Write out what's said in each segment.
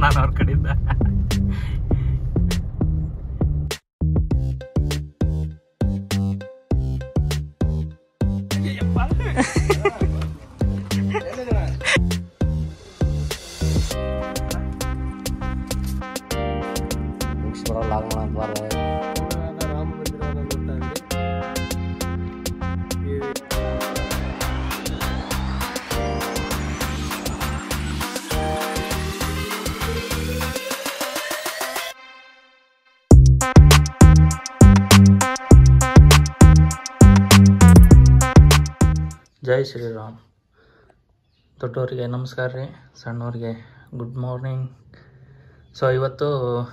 ನಾನು ಅವ್ರ ಕಡೆಯಿಂದ ಮುಗಿಸ್ಬಿಡೋ ಲಾಗ್ ಮಾಡೋಣ ಬಾರ ರಾಮ ಮಂದಿರ ಜೈ ಶ್ರೀರಾಮ್ ದೊಡ್ಡವರಿಗೆ ನಮಸ್ಕಾರ ರೀ ಸಣ್ಣವ್ರಿಗೆ ಗುಡ್ ಮಾರ್ನಿಂಗ್ ಸೊ ಇವತ್ತು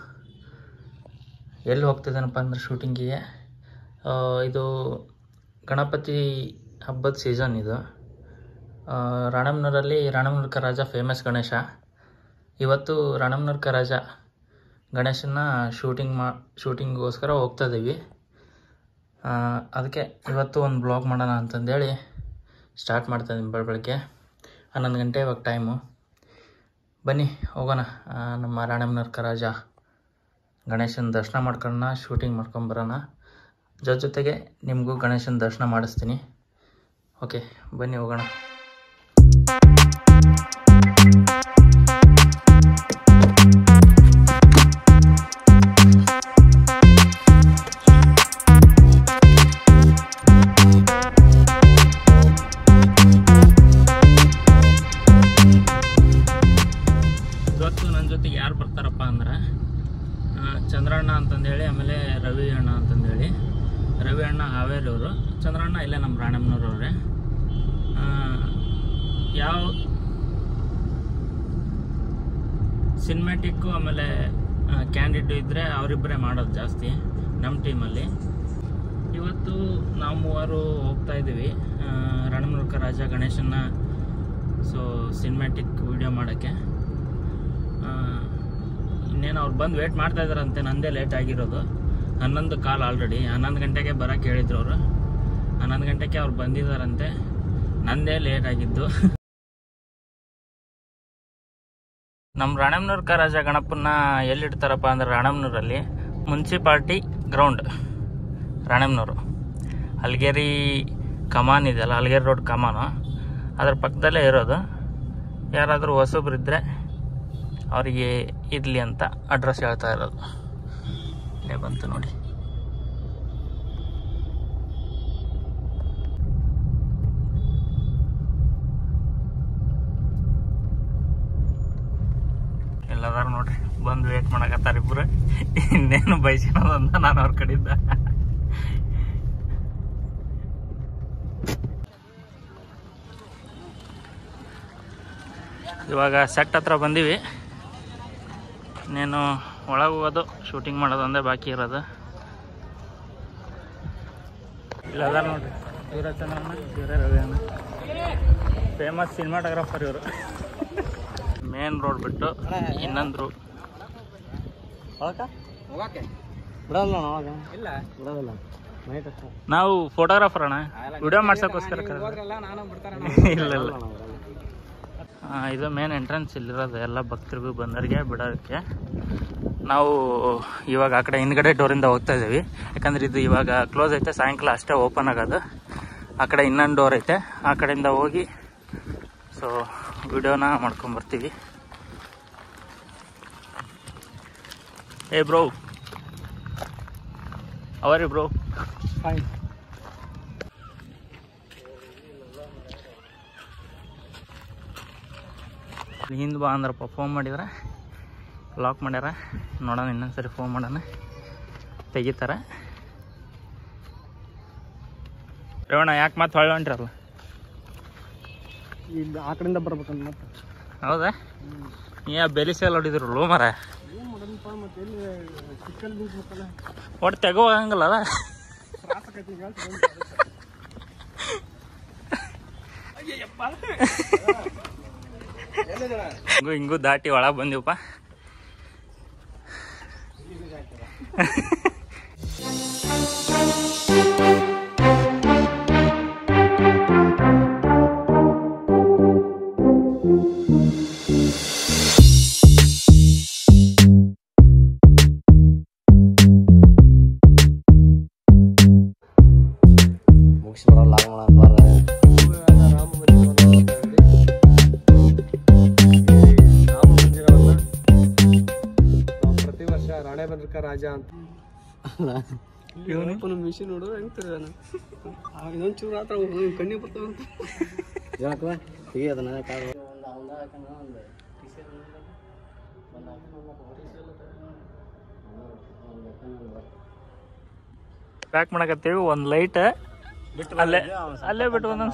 ಎಲ್ಲಿ ಹೋಗ್ತಿದ್ದೇನಪ್ಪ ಅಂದ್ರೆ ಶೂಟಿಂಗಿಗೆ ಆ, ಇದು ಗಣಪತಿ ಹಬ್ಬದ ಸೀಸನ್ ಇದು ಆ, ರಾಣಮ್ನೂರಲ್ಲಿ ರಾಣಮ್ನೂರ್ಕ ರಾಜ ಫೇಮಸ್ ಗಣೇಶ ಇವತ್ತು ರಾಣಮ್ನೂರ್ಕ ರಾಜ ಗಣೇಶನ ಶೂಟಿಂಗ್ ಮಾ ಶೂಟಿಂಗ್ಗೋಸ್ಕರ ಹೋಗ್ತಾ ಇದ್ದೀವಿ ಆ, ಅದಕ್ಕೆ ಇವತ್ತು ಒಂದು ಬ್ಲಾಗ್ ಮಾಡೋಣ ಅಂತಂದೇಳಿ ಸ್ಟಾರ್ಟ್ ಮಾಡ್ತಾ ಇದ್ದೀನಿ ಬೆಳ ಬೆಳಗ್ಗೆ ಹನ್ನೊಂದು ಗಂಟೆ ಇವಾಗ ಟೈಮು ಬನ್ನಿ ಹೋಗೋಣ ಆ, ನಮ್ಮ ರಾಣಮ್ಮನವ್ರ ರಾಜ ಗಣೇಶನ ದರ್ಶನ ಮಾಡ್ಕೊಳ್ಳೋಣ ಶೂಟಿಂಗ್ ಮಾಡ್ಕೊಂಬರೋಣ ಜೊತೆ ಜೊತೆಗೆ ನಿಮಗೂ ಗಣೇಶನ ದರ್ಶನ ಮಾಡಿಸ್ತೀನಿ ಓಕೆ ಬನ್ನಿ ಹೋಗೋಣ ಇವತ್ತು ನನ್ನ ಜೊತೆಗೆ ಯಾರು ಬರ್ತಾರಪ್ಪ ಅಂದ್ರೆ ಆ, ಚಂದ್ರಣ್ಣ ಅಂತಂದೇಳಿ ಆಮೇಲೆ ರವಿ ಅಣ್ಣ ಅಂತಂದೇಳಿ ರವಿ ಅಣ್ಣ ಹಾವೇರಿ ಅವರು ಚಂದ್ರಣ್ಣ ಇಲ್ಲೇ ನಮ್ಮ ರಾಣಮ್ಮನವ್ರವ್ರೆ ಯಾವ ಸಿನಿಮ್ಯಾಟಿಕ್ಕು ಆಮೇಲೆ ಕ್ಯಾಂಡಿಡೇಟು ಇದ್ದರೆ ಅವರಿಬ್ಬರೇ ಮಾಡೋದು ಜಾಸ್ತಿ ನಮ್ಮ ಟೀಮಲ್ಲಿ ಇವತ್ತು ನಾವು ಮೂವರು ಹೋಗ್ತಾ ಇದ್ದೀವಿ ರಣಮೃಗ ರಾಜ ಗಣೇಶನ ಸೊ ಸಿನಿಮ್ಯಾಟಿಕ್ ವಿಡಿಯೋ ಮಾಡೋಕ್ಕೆ ಇನ್ನೇನು ಅವ್ರು ಬಂದು ವೇಟ್ ಮಾಡ್ತಾ ಇದ್ದಾರಂತೆ ನಂದೇ ಲೇಟ್ ಆಗಿರೋದು ಹನ್ನೊಂದು ಕಾಲ್ ಆಲ್ರೆಡಿ ಹನ್ನೊಂದು ಗಂಟೆಗೆ ಬರೋಕ್ಕೆ ಹೇಳಿದ್ರು ಅವರು ಹನ್ನೊಂದು ಗಂಟೆಗೆ ಅವ್ರು ಬಂದಿದ್ದಾರಂತೆ ನಂದೇ ಲೇಟ್ ಆಗಿದ್ದು ನಮ್ಮ ರಾಣಮ್ನೂರ್ ರಾಜ ಗಣಪನ್ನ ಎಲ್ಲಿಡ್ತಾರಪ್ಪ ಅಂದ್ರೆ ರಾಣಮ್ನೂರಲ್ಲಿ ಮುನ್ಸಿಪಾಲ್ಟಿ ಗ್ರೌಂಡ್ ರಾಣಮ್ನೂರು ಹಲ್ಗೇರಿ ಕಮಾನ್ ಇದೆಯಲ್ಲ ಹಲ್ಗೇರಿ ರೋಡ್ ಕಮಾನು ಅದ್ರ ಪಕ್ಕದಲ್ಲೇ ಇರೋದು ಯಾರಾದರೂ ಹೊಸಬ್ರಿದ್ರೆ ಅವರಿಗೆ ಇರಲಿ ಅಂತ ಅಡ್ರೆಸ್ ಹೇಳ್ತಾ ಇರೋದು ಇಲ್ಲೇ ಬಂತು ನೋಡಿ ಎಲ್ಲದಾರು ನೋಡ್ರಿ ಬಂದು ವೇಟ್ ಮಾಡಕತ್ತಾರ ಇಬ್ರು ಇನ್ನೇನು ಬಯಸಿನೋದಂತ ನಾನು ಅವ್ರ ಕಡೆಯಿಂದ ಇವಾಗ ಸೆಟ್ ಹತ್ರ ಬಂದೀವಿ ಇನ್ನೇನು ಒಳಗೆ ಹೋಗೋದು ಶೂಟಿಂಗ್ ಮಾಡೋದು ಒಂದೇ ಬಾಕಿ ಇರೋದು ಇಲ್ಲ ಅದಾರ ನೋಡ್ರಿ ಇವರ ಚಂದ್ರಣ್ಣ ಇವರೇ ರವಿ ಅಣ್ಣ ಫೇಮಸ್ ಸಿನಿಮಾಟೋಗ್ರಾಫರ್ ಇವರು ಮೇನ್ ರೋಡ್ ಬಿಟ್ಟು ಇನ್ನೊಂದು ರೋಡ್ ಹೋಗಕ್ಕೆ ಬಿಡಲ್ಲ ಅವಾಗ ಇಲ್ಲ ಬಿಡೋದಿಲ್ಲ ನೈಟ್ ಅಷ್ಟೇ ನಾವು ಫೋಟೋಗ್ರಾಫರ್ ಅಣ್ಣ ವಿಡಿಯೋ ಮಾಡ್ಸೋಕ್ಕೋಸ್ಕರ ಇಲ್ಲ ಇಲ್ಲ ಆ, ಇದು ಮೇನ್ ಎಂಟ್ರೆನ್ಸ್ ಇಲ್ಲಿರೋದು ಎಲ್ಲ ಭಕ್ತರಿಗೂ ಬಂದವರಿಗೆ ಬಿಡೋಕ್ಕೆ ನಾವು ಇವಾಗ ಆ ಕಡೆ ಹಿಂದ್ಗಡೆ ಡೋರಿಂದ ಹೋಗ್ತಾ ಇದ್ದೀವಿ ಯಾಕಂದ್ರೆ ಇದು ಇವಾಗ ಕ್ಲೋಸ್ ಐತೆ ಸಾಯಂಕಾಲ ಅಷ್ಟೇ ಓಪನ್ ಆಗೋದು ಆ ಕಡೆ ಇನ್ನೊಂದು ಡೋರ್ ಐತೆ ಆ ಕಡೆಯಿಂದ ಹೋಗಿ ಸೊ ವಿಡಿಯೋನ ಮಾಡ್ಕೊಂಬರ್ತೀವಿ ಏ ಬ್ರೋ ಅವರಿ ಬ್ರೋ ಫೈನ್ ಹಿಂದೆ ಬಾ ಅಂದ್ರಪ್ಪ ಫೋನ್ ಮಾಡಿದ್ರೆ ಲಾಕ್ ಮಾಡ್ಯಾರ ನೋಡೋಣ ಇನ್ನೊಂದ್ಸರಿ ಫೋನ್ ಮಾಡೋಣ ತೆಗಿತಾರ ರೇವಣ್ಣ ಯಾಕೆ ಮತ್ತೆ ಹೊಳ್ಳಿ ಹೊಂಟ್ರಲ್ಲ ಇಲ್ಲಿ ಆ ಕಡೆಯಿಂದ ಬರ್ಬೇಕಂತ ಮತ್ತೆ ಹೌದಾ ಏ ಬೆಲಿ ಸೇಲ್ ಹೊಡಿದ್ರು ಲೋ ಮರ ಏನು ಮಾಡೋಣಪ್ಪ ಮತ್ತೆ ಎಲ್ಲಿ ಚಿಕ್ಕಲ್ಲಿ ನಿಂತ್ಬೇಕಲ್ಲ ಒಟ್ಟು ತೆಗೋ ಹಂಗಲ್ಲ ಅದ ತ್ರಾಸಕೈತಿ ಈಗ ಹಿಂಗೂ ಹಿಂಗೂ ದಾಟಿ ಒಳಗೆ ಬಂದಿವಪ್ಪ ರಾಣೆಬೆನ್ನೂರ್ಕ ರಾಜ ಅಂತ ಇವನು ಮಿಷಿನ್ ನೋಡು ಹೆಂಗ್ ತಿರ್ಗಾನ ಇದೊಂದು ಚೂರು ಆತ್ರ ಕಣ್ಣಿ ಬರ್ತಾವಂತ ಹೇಳಕ್ಕ ಹೀಗೆ ಅದನ್ನ ಕಾಡು ಪ್ಯಾಕ್ ಮಾಡಕತ್ತೀವಿ ಒಂದು ಲೈಟ್ ಅಲ್ಲೇ ಅಲ್ಲೇ ಬಿಟ್ಟು ಬಂದ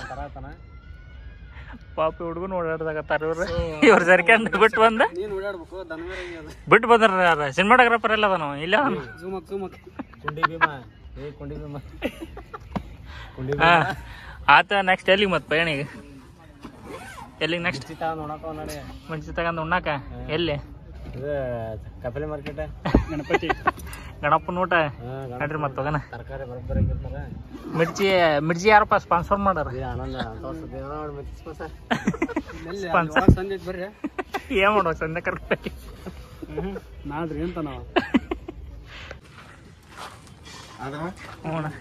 ಪಾಪಿ ಹುಡುಗನ ಓಡಾಡ್ದಾಗತ್ತಾರ ಇವ್ರು ಇವ್ರು ಸರ್ಕೊಂಡು ಬಿಟ್ಟು ಬಂದ ನೀನು ಓಡಾಡ್ಬೇಕು ದನವೇರ ಅದು ಬಿಟ್ಟು ಬಂದ್ರ ಯಾರ ಸಿನಿಮಾಟೋಗ್ರಾಫರ್ ಎಲ್ಲ ಅದಾನು ಇಲ್ಲೇ ಅವನು ಜೂಮಕ್ ಜೂಮಕ್ ಕುಂಡಿ ಭೀಮ ಏ ಕುಂಡಿ ಭೀಮ ಕುಂಡಿ ಹಾ ಆತ ನೆಕ್ಸ್ಟ್ ಎಲ್ಲಿಗೆ ಮತ್ತೆ ಪಯಣಿಗೆ ಎಲ್ಲಿಗೆ ನೆಕ್ಸ್ಟ್ ಚಿತ್ತ ನೋಡಕ ನಡೆ ಮುಂಚೆ ತಗೊಂಡು ಉಣ್ಣಾಕ ಎಲ್ಲಿ ಇದು ಕಪಲೆ ಮಾರ್ಕೆಟ್ ಗಣಪತಿ ಗಣಪನ ಊಟ ಹಾ ನಡ್ರಿ ಮತ್ತೆ ಹೋಗೋಣ ತರಕಾರಿ ಬರೋಬ್ಬರಿ ಇರ್ತಾರ ಮಿರ್ಚಿ ಮಿರ್ಚಿ ಯಾರಪ್ಪ ಸ್ಪಾನ್ಸರ್ ಮಾಡಾರ ಇದು ಆನಂದ ಅಂತ ಸುದ್ದಿ ನೋಡಿ ಮೆಚ್ಚಿಸ್ಕೊ ಸರ್ ಎಲ್ಲಿ Sponsor. ಸಂಜೆ ಬರ್ರಿ ಏನ್ ಮಾಡುವ ಸಂದೆ ಕರ್ಕೊಂಡು ನಾದ್ರಿ ಅಂತ ನಾವು ಹ್ಞೂ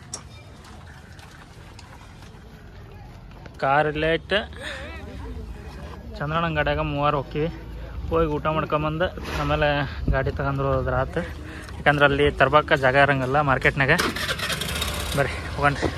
ಕಾರ್ ಇಲ್ಲೇ ಇಟ್ಟು ಚಂದ್ರಣ್ಣನ ಗಾಡ್ಯಾಗ ಮೂವರು ಹೋಗ್ತೀವಿ ಹೋಗಿ ಊಟ ಮಾಡ್ಕೊಂಬಂದು ಆಮೇಲೆ ಗಾಡಿ ತಗೊಂಡ್ರು ಹೋದ್ರ ಆತು ಯಾಕಂದ್ರೆ ಅಲ್ಲಿ ತರ್ಬಕ್ಕ ಜಾಗ ಇರಂಗಿಲ್ಲ ಮಾರ್ಕೆಟ್ನಾಗ ಬರ್ರಿ ಹೋಗಣ್ರಿ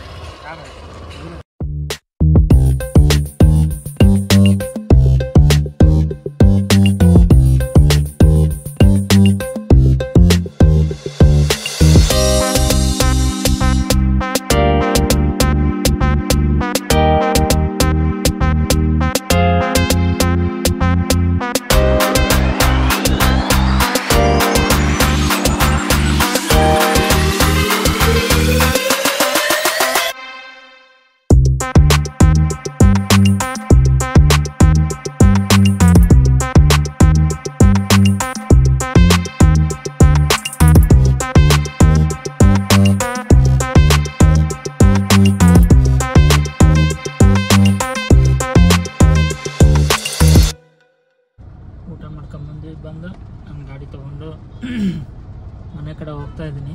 ಊಟ ಮಾಡ್ಕೊಂಬಂದು ಬಂದು ನನ್ನ ಗಾಡಿ ತೊಗೊಂಡು ಮನೆ ಕಡೆ ಹೋಗ್ತಾ ಇದ್ದೀನಿ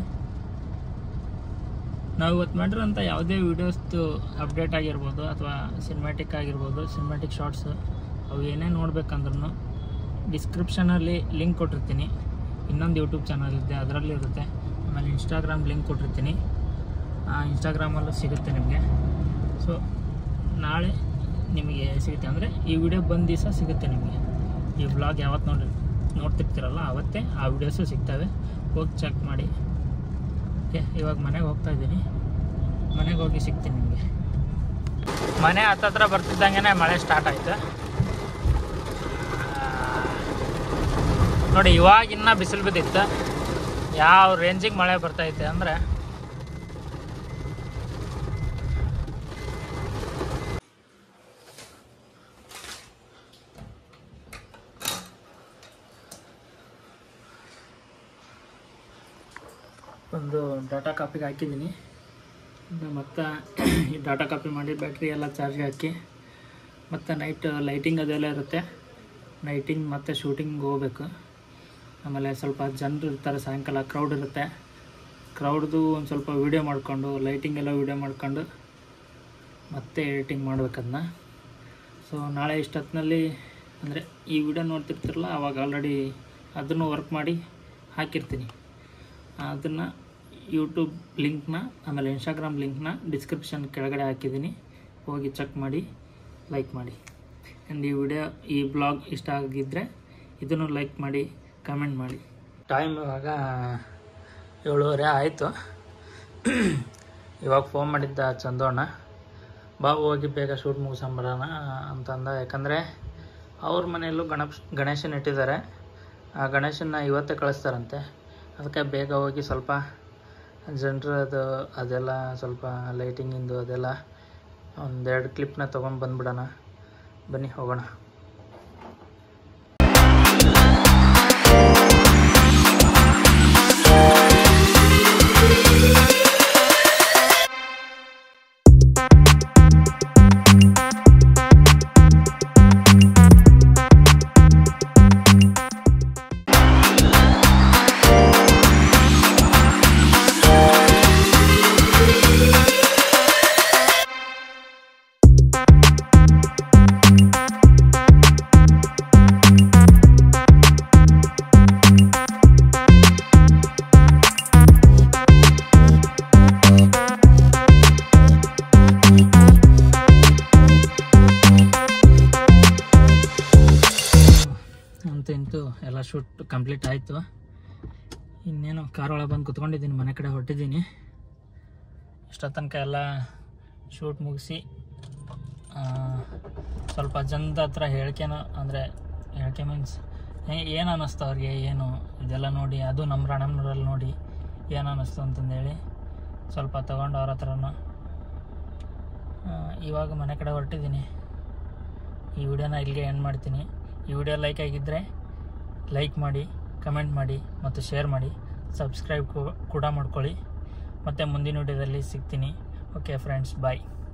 ನಾವು ಇವತ್ತು ಮಾಡಿರೋಂಥ ಯಾವುದೇ ವೀಡಿಯೋಸ್ದು ಅಪ್ಡೇಟ್ ಆಗಿರ್ಬೋದು ಅಥವಾ ಸಿನಿಮ್ಯಾಟಿಕ್ ಆಗಿರ್ಬೋದು ಸಿನಿಮ್ಯಾಟಿಕ್ ಶಾರ್ಟ್ಸ್ ಅವು ಏನೇ ನೋಡ್ಬೇಕಂದ್ರೂ ಡಿಸ್ಕ್ರಿಪ್ಷನಲ್ಲಿ ಲಿಂಕ್ ಕೊಟ್ಟಿರ್ತೀನಿ ಇನ್ನೊಂದು ಯೂಟ್ಯೂಬ್ ಚಾನಲ್ ಇದೆ ಅದರಲ್ಲಿ ಇರುತ್ತೆ ಆಮೇಲೆ ಇನ್ಸ್ಟಾಗ್ರಾಮ್ ಲಿಂಕ್ ಕೊಟ್ಟಿರ್ತೀನಿ ಆ ಇನ್ಸ್ಟಾಗ್ರಾಮಲ್ಲೂ ಸಿಗುತ್ತೆ ನಿಮಗೆ ಸೊ ನಾಳೆ ನಿಮಗೆ ಸಿಗುತ್ತೆ ಅಂದರೆ ಈ ವಿಡಿಯೋ ಬಂದ ದಿವಸ ಸಿಗುತ್ತೆ ನಿಮಗೆ ಈ ವ್ಲಾಗ್ ಯಾವತ್ತು ನೋಡಿ ನೋಡ್ತಿರ್ತೀರಲ್ಲ ಆವತ್ತೇ ಆ ವಿಡಿಯೋಸು ಸಿಗ್ತವೆ ಹೋಗಿ ಚೆಕ್ ಮಾಡಿ ಓಕೆ ಇವಾಗ ಮನೆಗೆ ಹೋಗ್ತಾ ಇದ್ದೀನಿ ಮನೆಗೆ ಹೋಗಿ ಸಿಗ್ತೀನಿ ನಿಮಗೆ ಮನೆ ಹತ್ತತ್ರ ಬರ್ತಿದ್ದಂಗೆ ಮಳೆ ಸ್ಟಾರ್ಟ್ ಆಯಿತು ನೋಡಿ ಇವಾಗ ಇನ್ನೂ ಬಿಸಿಲು ಬಿದ್ದಿತ್ತು ಯಾವ ರೇಂಜಿಗೆ ಮಳೆ ಬರ್ತೈತೆ ಅಂದರೆ ಒಂದು ಡಾಟಾ ಕಾಪಿಗೆ ಹಾಕಿದ್ದೀನಿ ಇನ್ನು ಮತ್ತು ಈ ಡಾಟಾ ಕಾಪಿ ಮಾಡಿ ಬ್ಯಾಟ್ರಿ ಎಲ್ಲ ಚಾರ್ಜ್ಗೆ ಹಾಕಿ ಮತ್ತು ನೈಟ್ ಲೈಟಿಂಗ್ ಅದೆಲ್ಲ ಇರುತ್ತೆ ನೈಟಿಂಗ್ ಮತ್ತು ಶೂಟಿಂಗ್ ಹೋಗ್ಬೇಕು ಆಮೇಲೆ ಸ್ವಲ್ಪ ಜನರು ಇರ್ತಾರೆ ಸಾಯಂಕಾಲ ಕ್ರೌಡ್ ಇರುತ್ತೆ ಕ್ರೌಡ್ದು ಒಂದು ಸ್ವಲ್ಪ ವೀಡಿಯೋ ಮಾಡಿಕೊಂಡು ಲೈಟಿಂಗ್ ಎಲ್ಲ ವೀಡಿಯೋ ಮಾಡ್ಕೊಂಡು ಮತ್ತೆ ಎಡಿಟಿಂಗ್ ಮಾಡ್ಬೇಕದನ್ನ ಸೊ ನಾಳೆ ಇಷ್ಟೊತ್ತಿನಲ್ಲಿ ಅಂದರೆ ಈ ವಿಡಿಯೋ ನೋಡ್ತಿರ್ತಿರಲ್ಲ ಅವಾಗ ಆಲ್ರೆಡಿ ಅದನ್ನು ವರ್ಕ್ ಮಾಡಿ ಹಾಕಿರ್ತೀನಿ ಅದನ್ನು ಯೂಟ್ಯೂಬ್ ಲಿಂಕ್ನ ಆಮೇಲೆ ಇನ್ಸ್ಟಾಗ್ರಾಮ್ ಲಿಂಕ್ನ ಡಿಸ್ಕ್ರಿಪ್ಷನ್ ಕೆಳಗಡೆ ಹಾಕಿದ್ದೀನಿ ಹೋಗಿ ಚೆಕ್ ಮಾಡಿ ಲೈಕ್ ಮಾಡಿ ಆ್ಯಂಡ್ ಈ ವಿಡಿಯೋ ಈ ಬ್ಲಾಗ್ ಇಷ್ಟ ಆಗಿದ್ದರೆ ಇದನ್ನು ಲೈಕ್ ಮಾಡಿ ಕಮೆಂಟ್ ಮಾಡಿ ಟೈಮ್ ಇವಾಗ ಏಳುವರೆ ಆಯಿತು ಇವಾಗ ಫೋನ್ ಮಾಡಿದ್ದ ಚಂದೋಣ್ಣ ಬಾ ಹೋಗಿ ಬೇಗ ಶೂಟ್ ಮುಗಿಸ್ಕೊಂಬರೋಣ ಅಂತಂದ ಯಾಕಂದರೆ ಅವ್ರ ಮನೆಯಲ್ಲೂ ಗಣಪ ಗಣೇಶನ ಇಟ್ಟಿದ್ದಾರೆ ಆ ಗಣೇಶನ ಇವತ್ತೇ ಕಳಿಸ್ತಾರಂತೆ ಅದಕ್ಕೆ ಬೇಗ ಹೋಗಿ ಸ್ವಲ್ಪ ಜನರದು ಅದೆಲ್ಲ ಸ್ವಲ್ಪ ಲೈಟಿಂಗಿಂದು ಅದೆಲ್ಲ ಒಂದೆರಡು ಕ್ಲಿಪ್ನ ತೊಗೊಂಡು ಬಂದ್ಬಿಡೋಣ ಬನ್ನಿ ಹೋಗೋಣ ಶೂಟ್ ಕಂಪ್ಲೀಟ್ ಆಯಿತು ಇನ್ನೇನು ಕಾರ್ ಒಳಗೆ ಬಂದು ಕುತ್ಕೊಂಡಿದ್ದೀನಿ ಮನೆ ಕಡೆ ಹೊರಟಿದ್ದೀನಿ ಇಷ್ಟ ತನಕ ಎಲ್ಲ ಶೂಟ್ ಮುಗಿಸಿ ಸ್ವಲ್ಪ ಜನದ ಹತ್ರ ಹೇಳ್ಕೆನ ಅಂದರೆ ಹೇಳ್ಕೆ ಮೀನ್ಸ್ ಏನು ಅನ್ನಿಸ್ತು ಅವ್ರಿಗೆ ಏನು ಇದೆಲ್ಲ ನೋಡಿ ಅದು ನಮ್ಮ ರಾಣಮ್ಮನೂರಲ್ಲಿ ನೋಡಿ ಏನು ಅನ್ನಿಸ್ತು ಅಂತಂದೇಳಿ ಸ್ವಲ್ಪ ತಗೊಂಡು ಅವ್ರ ಹತ್ರನೂ ಆ, ಇವಾಗ ಮನೆ ಕಡೆ ಹೊರಟಿದ್ದೀನಿ ಈ ವಿಡಿಯೋನ ಇಲ್ಲಿಗೆ ಎಂಡ್ ಮಾಡ್ತೀನಿ ಈ ವಿಡಿಯೋ ಲೈಕ್ ಆಗಿದ್ದರೆ ಲೈಕ್ ಮಾಡಿ ಕಮೆಂಟ್ ಮಾಡಿ ಮತ್ತು ಶೇರ್ ಮಾಡಿ ಸಬ್ಸ್ಕ್ರೈಬ್ ಕೂಡ ಮಾಡ್ಕೊಳ್ಳಿ ಮತ್ತು ಮುಂದಿನ ವಿಡಿಯೋದಲ್ಲಿ ಸಿಗ್ತೀನಿ ಓಕೆ ಫ್ರೆಂಡ್ಸ್ ಬಾಯ್